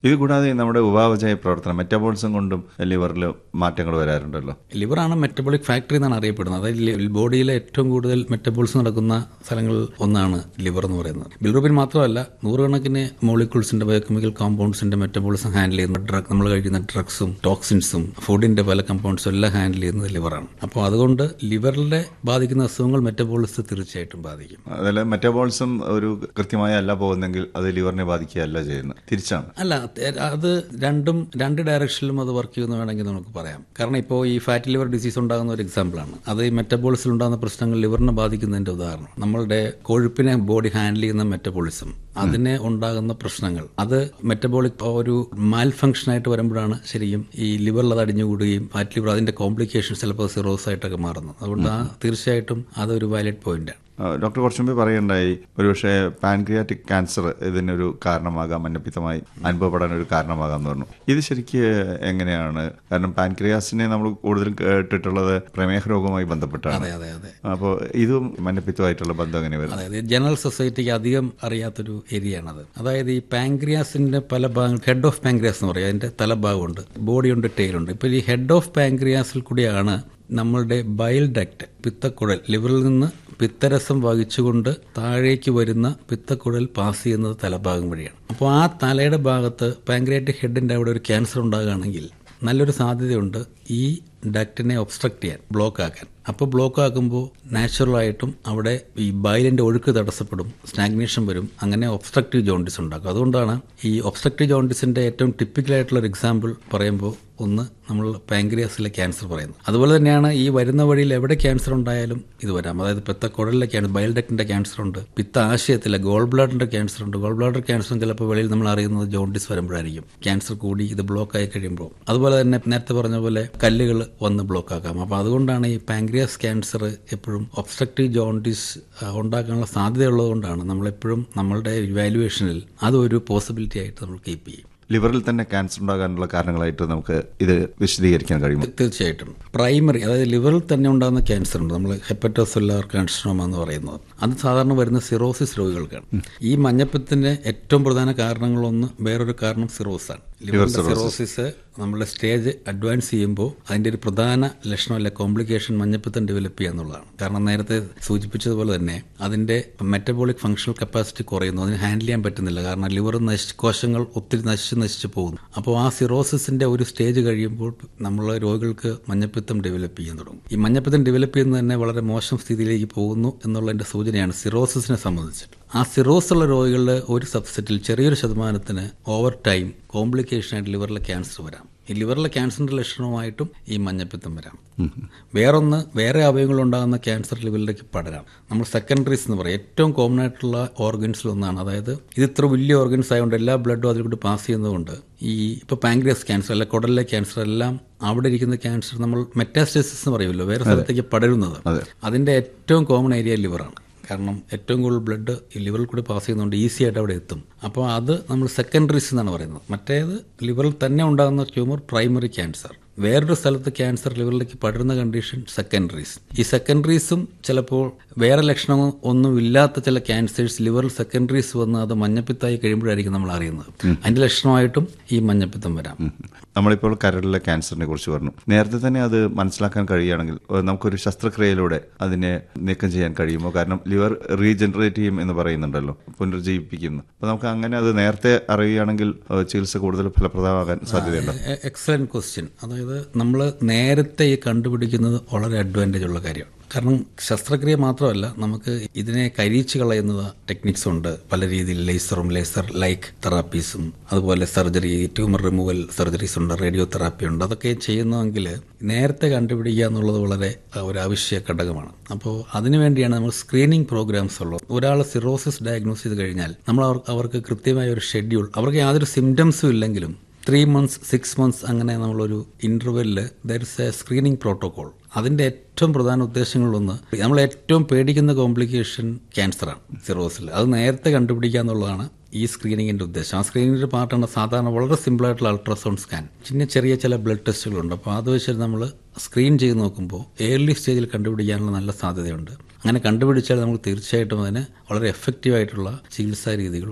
ഇത് കൂടാതെ നമ്മുടെ ഉപാപചയ പ്രവർത്തനം മെറ്റബോളിസം കൊണ്ടും ലിവറിൽ മാറ്റങ്ങൾ വരാറുണ്ടല്ലോ ലിവറാണ് മെറ്റബോളിക് ഫാക്ടറി എന്നാണ് അറിയപ്പെടുന്നത് അതായത് ബോഡിയിലെ ഏറ്റവും കൂടുതൽ മെറ്റബോൾസ് നടക്കുന്ന സ്ഥലങ്ങളിൽ ഒന്നാണ് ലിവർ എന്ന് പറയുന്നത് ബിൽറൂബിൻ മാത്രമല്ല നൂറുകണക്കിന് മോളിക്യൂൾസിന്റെ ബയോകെമിക്കൽ കോമ്പൗണ്ട്സിന്റെ മെറ്റബോളിസം ഹാൻഡിൽ ചെയ്യുന്ന ഡ്രഗ് നമ്മൾ കഴിക്കുന്ന ഡ്രഗ്സും ടോക്സിൻസും ഫുഡിന്റെ പല കമ്പൗണ്ട്സും എല്ലാം ഹാൻഡിൽ ചെയ്യുന്നത് ലിവറാണ് അപ്പോൾ അതുകൊണ്ട് ലിവറിലെ ബാധിക്കുന്ന അസുഖങ്ങൾ മെറ്റബോളിസത്തെ തീർച്ചയായിട്ടും ബാധിക്കും അതിൽ മെറ്റബോളിസം ഒരു കൃത്യമായി അല്ല പോകുന്നെങ്കിൽ അത് ലിവറിനെ ബാധിക്കുകയല്ല ചെയ്യുന്നത് തിരിച്ചാണ് അല്ല തെ- അത് രണ്ടും രണ്ട് ഡയറക്ഷനിലും അത് വർക്ക് ചെയ്യുമെന്ന് വേണമെങ്കിൽ നമുക്ക് പറയാം കാരണം ഇപ്പോൾ ഈ ഫാറ്റി ലിവർ ഡിസീസ് ഉണ്ടാകുന്ന ഒരു എക്സാമ്പിളാണ് അത് ഈ മെറ്റബോളിസിൽ ഉണ്ടാകുന്ന പ്രശ്നങ്ങൾ ലിവറിനെ ബാധിക്കുന്നതിന്റെ ഉദാഹരണം നമ്മളുടെ കൊഴുപ്പിനെ ബോഡി ഹാൻഡിൽ ചെയ്യുന്ന മെറ്റബോളിസം അതിനെ ഉണ്ടാകുന്ന പ്രശ്നങ്ങൾ അത് മെറ്റബോളിക് ഒരു മാൽ ഫംഗ്ഷൻ ആയിട്ട് വരുമ്പോഴാണ് ശരിക്കും ഈ ലിവറിൽ അത് അടിഞ്ഞുകൂടുകയും ഫാറ്റ് ലിവർ അതിന്റെ കോംപ്ലിക്കേഷൻസ് ചിലപ്പോൾ സിറോസ് ആയിട്ടൊക്കെ മാറുന്നത് അതുകൊണ്ട് ആ തീർച്ചയായിട്ടും അതൊരു വാലിഡ് പോയിന്റാണ് ആ, ഡോക്ടർ കുറച്ചു മുമ്പ് പറയുണ്ടായി ഒരുപക്ഷെ പാൻക്രിയാറ്റിക് ക്യാൻസർ ഇതിനൊരു കാരണമാകാം മഞ്ഞപ്പിത്തമായി അനുഭവപ്പെടാൻ ഒരു കാരണമാകാം എന്ന് പറഞ്ഞു ഇത് ശരിക്ക് എങ്ങനെയാണ് കാരണം പാൻക്രിയാസിനെ നമ്മൾ കൂടുതലും കേട്ടിട്ടുള്ളത് പ്രമേഹ രോഗവുമായി ബന്ധപ്പെട്ടാണ് അതെ അതെ അതെ അപ്പോൾ ഇതും മഞ്ഞപ്പിത്തമായിട്ടുള്ള ബന്ധം എങ്ങനെ വരും അതായത് ജനറൽ സൊസൈറ്റിക്ക് അധികം അറിയാത്തൊരു ഏരിയയാണത് അതായത് ഈ പാങ്ക്രിയാസിന്റെ പല ഭാഗങ്ങൾ ഹെഡ് ഓഫ് പാങ്ക്രിയാസ് എന്ന് പറയും അതിന്റെ തലഭാഗമുണ്ട് ബോഡിയുണ്ട് ടെയിലുണ്ട് ഇപ്പോൾ ഈ ഹെഡ് ഓഫ് പാങ്ക്രിയാസിൽ കൂടിയാണ് നമ്മളുടെ ബയൽ ഡക്റ്റ് പിത്തക്കുഴൽ ലിവറിൽ നിന്ന് പിത്തരസം വഹിച്ചുകൊണ്ട് താഴേക്ക് വരുന്ന പിത്തക്കുഴൽ പാസ് ചെയ്യുന്നത് തലഭാഗം വഴിയാണ് അപ്പോൾ ആ തലയുടെ ഭാഗത്ത് പാങ്ക്രിയാറ്റിക് ഹെഡിന്റെ അവിടെ ഒരു ക്യാൻസർ ഉണ്ടാകുകയാണെങ്കിൽ നല്ലൊരു സാധ്യതയുണ്ട് ഈ ഡക്റ്റിനെ ഒബ്സ്ട്രക്ട് ചെയ്യാൻ ബ്ലോക്ക് ആക്കാൻ അപ്പോൾ ബ്ലോക്ക് ആക്കുമ്പോൾ നാച്ചുറലായിട്ടും അവിടെ ഈ ബയലിന്റെ ഒഴുക്ക് തടസ്സപ്പെടും സ്റ്റാഗ്നേഷൻ വരും അങ്ങനെ ഒബ്സ്ട്രക്റ്റീവ് ജോണ്ടിസ് ഉണ്ടാക്കും അതുകൊണ്ടാണ് ഈ ഒബ്സ്ട്രക്റ്റീവ് ജോണ്ടിസിന്റെ ഏറ്റവും ടിപ്പിക്കൽ ആയിട്ടുള്ള ഒരു എക്സാമ്പിൾ പറയുമ്പോൾ ഒന്ന് നമ്മൾ പാങ്ക്രിയാസിലെ ക്യാൻസർ പറയുന്നത് അതുപോലെ തന്നെയാണ് ഈ വരുന്ന വഴിയിൽ എവിടെ ക്യാൻസർ ഉണ്ടായാലും ഇത് വരാം അതായത് പിത്ത കുടലിലെ ക്യാൻസർ ബയൽഡക്റ്റിന്റെ ക്യാൻസർ ഉണ്ട് പിത്ത ആശയത്തിലെ ഗോൾ ബ്ലാഡറിന്റെ ക്യാൻസർ ഉണ്ട് ഗോൾ ബ്ലാഡർ ക്യാൻസറും ചിലപ്പോൾ വെളിയിൽ നമ്മൾ അറിയുന്നത് ജോണ്ടിസ് വരുമ്പോഴായിരിക്കും ക്യാൻസർ കൂടി ഇത് ബ്ലോക്ക് ആയി കഴിയുമ്പോൾ അതുപോലെ തന്നെ നേരത്തെ പറഞ്ഞ പോലെ കല്ലുകൾ വന്ന് ബ്ലോക്ക് ആക്കാം അപ്പോൾ അതുകൊണ്ടാണ് ഈ പാങ്ക്രിയാസ് ക്യാൻസർ എപ്പോഴും ഒബ്സ്ട്രക്റ്റീവ് ജോണ്ടിസ് ആ, ഉണ്ടാക്കാനുള്ള സാധ്യതയുള്ളത് കൊണ്ടാണ് നമ്മളെപ്പോഴും നമ്മളുടെ ഇവാലുവേഷനിൽ അതൊരു പോസിബിലിറ്റി ആയിട്ട് നമ്മൾ കീപ്പ് ചെയ്യും ലിവറിൽ തന്നെ ക്യാൻസർ ഉണ്ടാകാനുള്ള കാരണങ്ങളായിട്ട് നമുക്ക് ഇത് വിശദീകരിക്കാൻ കഴിയുമോ തീർച്ചയായിട്ടും പ്രൈമറി അതായത് ലിവറിൽ തന്നെ ഉണ്ടാകുന്ന ക്യാൻസർ ഉണ്ട് നമ്മൾ ഹെപ്പറ്റോസെല്ലാർ കാൻസറോമ എന്ന് പറയുന്നത് അത് സാധാരണ വരുന്ന സിറോസിസ് രോഗികൾക്കാണ് ഈ മഞ്ഞപ്പിത്തിന്റെ ഏറ്റവും പ്രധാന കാരണങ്ങളൊന്ന് വേറൊരു കാരണം സിറോസാണ് ലിവറിന്റെ സിറോസിസ് നമ്മുടെ സ്റ്റേജ് അഡ്വാൻസ് ചെയ്യുമ്പോൾ അതിന്റെ ഒരു പ്രധാന ലക്ഷണം അല്ലെ കോംപ്ലിക്കേഷൻ മഞ്ഞപ്പിത്തം ഡെവലപ്പ് ചെയ്യുക എന്നുള്ളതാണ് കാരണം നേരത്തെ സൂചിപ്പിച്ചതുപോലെ തന്നെ അതിന്റെ മെറ്റബോളിക് ഫങ്ഷണൽ കപ്പാസിറ്റി കുറയുന്നു അതിന് ഹാൻഡിൽ ചെയ്യാൻ പറ്റുന്നില്ല കാരണം ലിവർ നശിച്ച് കോശങ്ങൾ ഒത്തിരി നശിച്ച് നശിച്ച് പോകുന്നു അപ്പോൾ ആ സിറോസിസിന്റെ ഒരു സ്റ്റേജ് കഴിയുമ്പോൾ നമ്മൾ രോഗികൾക്ക് മഞ്ഞപ്പിത്തം ഡെവലപ്പ് ചെയ്യാൻ തുടങ്ങും ഈ മഞ്ഞപ്പിത്തം ഡെവലപ്പ് ചെയ്യുന്നത് തന്നെ വളരെ മോശം സ്ഥിതിയിലേക്ക് പോകുന്നു എന്നുള്ളതിന്റെ സൂചനയാണ് സിറോസിസിനെ സംബന്ധിച്ചിട്ട് ആ സിറോസ് ഉള്ള രോഗികളുടെ ഒരു സബ്സെറ്റിൽ ചെറിയൊരു ശതമാനത്തിന് ഓവർ ടൈം കോംപ്ലിക്കേഷൻ ആയിട്ട് ലിവറിലെ ക്യാൻസർ വരാം ഈ ലിവറിലെ ക്യാൻസറിന്റെ ലക്ഷണമായിട്ടും ഈ മഞ്ഞപ്പിത്തം വരാം വേറൊന്ന് വേറെ അവയവങ്ങൾ ഉണ്ടാകുന്ന ക്യാൻസർ ലിവറിലേക്ക് പടരാം നമ്മൾ സെക്കൻഡറീസ് എന്ന് പറയും ഏറ്റവും കോമൺ ആയിട്ടുള്ള ഓർഗൻസിൽ ഒന്നാണ് അതായത് ഇത് ഇത്ര വലിയ ഓർഗൻസ് ആയതുകൊണ്ട് എല്ലാ ബ്ലഡും അതിലൂടെ പാസ് ചെയ്യുന്നതുകൊണ്ട് ഈ ഇപ്പോൾ പാങ്ക്രിയസ് ക്യാൻസർ അല്ല കുടലിലെ ക്യാൻസർ എല്ലാം അവിടെ ഇരിക്കുന്ന ക്യാൻസർ നമ്മൾ മെറ്റാസ്റ്റസിസ് എന്ന് പറയുമല്ലോ വേറെ സ്ഥലത്തേക്ക് പടരുന്നത് അതിന്റെ ഏറ്റവും കോമൺ ഏരിയ ലിവറാണ് കാരണം ഏറ്റവും കൂടുതൽ ബ്ലഡ് ഈ ലിവറിൽ കൂടി പാസ് ചെയ്യുന്നതുകൊണ്ട് ഈസി ആയിട്ട് അവിടെ എത്തും അപ്പോൾ അത് നമ്മൾ സെക്കൻഡറീസ് എന്നാണ് പറയുന്നത് മറ്റേത് ലിവറിൽ തന്നെ ഉണ്ടാകുന്ന ട്യൂമർ പ്രൈമറി ക്യാൻസർ വേറൊരു സ്ഥലത്ത് ക്യാൻസർ ലിവറിലേക്ക് പടരുന്ന കണ്ടീഷൻ സെക്കൻഡറീസ് ഈ സെക്കൻഡറീസും ചിലപ്പോൾ വേറെ ലക്ഷണമോ ഒന്നും ഇല്ലാത്ത ചില ക്യാൻസേഴ്സ് ലിവറിൽ സെക്കൻഡറീസ് വന്ന് അത് മഞ്ഞപ്പിത്തായി കഴിയുമ്പോഴായിരിക്കും നമ്മൾ അറിയുന്നത് അതിന്റെ ലക്ഷണമായിട്ടും ഈ മഞ്ഞപ്പിത്തം വരാം നമ്മളിപ്പോൾ കരളിലെ ക്യാൻസറിനെ കുറിച്ച് പറഞ്ഞു നേരത്തെ തന്നെ അത് മനസ്സിലാക്കാൻ കഴിയുകയാണെങ്കിൽ ഏഹ് നമുക്കൊരു ശസ്ത്രക്രിയയിലൂടെ അതിനെ നീക്കം ചെയ്യാൻ കഴിയുമോ കാരണം ലിവർ റീജനറേറ്റ് ചെയ്യും എന്ന് പറയുന്നുണ്ടല്ലോ പുനർജീവിപ്പിക്കുന്നു അപ്പോൾ നമുക്ക് അങ്ങനെ അത് നേരത്തെ അറിയുകയാണെങ്കിൽ ഏഹ് ചികിത്സ കൂടുതൽ ഫലപ്രദമാകാൻ സാധ്യതയുണ്ട് എക്സലന്റ് ക്വസ്റ്റ്യൻ അതായത് നമ്മൾ നേരത്തെ ഈ കണ്ടുപിടിക്കുന്നത് വളരെ അഡ്വാൻറ്റേജ് ഉള്ള കാര്യമാണ് കാരണം ശസ്ത്രക്രിയ മാത്രമല്ല നമുക്ക് ഇതിനെ കരിയിച്ച് കളയുന്ന ടെക്നിക്സ് ഉണ്ട് പല രീതിയിൽ ലേസറും ലേസർ ലൈക്ക് തെറാപ്പീസും അതുപോലെ സർജറി ട്യൂമർ റിമൂവൽ സർജറീസ് ഉണ്ട് റേഡിയോ തെറാപ്പി ഉണ്ട് അതൊക്കെ ചെയ്യുന്നതെങ്കിൽ നേരത്തെ കണ്ടുപിടിക്കുക എന്നുള്ളത് വളരെ അഹ്, ഒരു ആവശ്യ ഘടകമാണ് അപ്പോൾ അതിനുവേണ്ടിയാണ് നമ്മൾ സ്ക്രീനിങ് പ്രോഗ്രാംസ് ഉള്ളത് ഒരാൾ സിറോസിസ് ഡയഗ്നോസ് ചെയ്ത് കഴിഞ്ഞാൽ നമ്മൾ അവർ- അവർക്ക് കൃത്യമായ ഒരു ഷെഡ്യൂൾ അവർക്ക് യാതൊരു സിംറ്റംസും ഇല്ലെങ്കിലും ത്രീ മന്ത്സ് സിക്സ് മന്ത്സ് അങ്ങനെ നമ്മളൊരു ഇന്റർവെല്ലിൽ there is a screening protocol അതിന്റെ ഏറ്റവും പ്രധാന ഉദ്ദേശങ്ങളിലൊന്ന് നമ്മൾ ഏറ്റവും പേടിക്കുന്ന കോംപ്ലിക്കേഷൻ ക്യാൻസറാണ് സിറോസിൽ അത് നേരത്തെ കണ്ടുപിടിക്കുക എന്നുള്ളതാണ് ഈ സ്ക്രീനിങ്ങിന്റെ ഉദ്ദേശം ആ സ്ക്രീനിങ്ങിന്റെ പാർട്ടാണ് സാധാരണ വളരെ സിമ്പിൾ ആയിട്ടുള്ള അൾട്രാസൗണ്ട് സ്കാൻ പിന്നെ ചെറിയ ചില ബ്ലഡ് ടെസ്റ്റുകളുണ്ട് അപ്പോൾ അത് വെച്ച് നമ്മൾ സ്ക്രീൻ ചെയ്ത് നോക്കുമ്പോൾ ഏർലി സ്റ്റേജിൽ കണ്ടുപിടിക്കാനുള്ള നല്ല സാധ്യതയുണ്ട് അങ്ങനെ കണ്ടുപിടിച്ചാൽ നമുക്ക് തീർച്ചയായിട്ടും അതിന് വളരെ എഫക്റ്റീവ് ആയിട്ടുള്ള ചികിത്സാ രീതികളുണ്ട്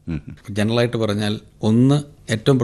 ജനറലായിട്ട് പറഞ്ഞാൽ ഒന്ന് ഏറ്റവും